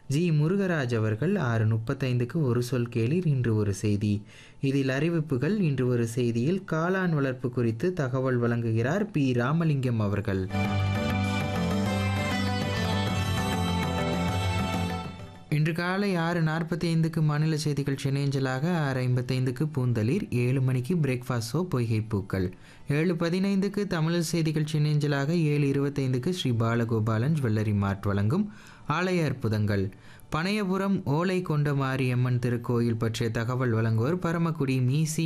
G Murugaraj அவர்கள் ஆறு முப்பத்தைந்துக்கு ஒரு சொல் கேளீர் இன்று ஒரு செய்தி இதில் அறிவிப்புகள் இன்று ஒரு செய்தியில் காளான் வளர்ப்பு குறித்து தகவல் வழங்குகிறார் பி ராமலிங்கம் அவர்கள் இன்று காலை ஆறு நாற்பத்தி ஐந்துக்கு மாநில செய்திகள் சென்னையஞ்சலாக ஆறு ஐம்பத்தைந்துக்கு பூந்தளிர் ஏழு மணிக்கு பிரேக்ஃபாஸ்ட் ஷோ பொய்கை பூக்கள் ஏழு பதினைந்துக்கு தமிழ் செய்திகள் சென்னையஞ்சலாக ஏழு இருபத்தைந்துக்கு ஸ்ரீ பாலகோபாலன் ஜுவல்லரி மார்ட் வழங்கும் ஆலய அற்புதங்கள் பனையபுரம் ஓலை கொண்ட மாரியம்மன் திருக்கோயில் பற்றிய தகவல் வழங்குவோர் பரமக்குடி மீசி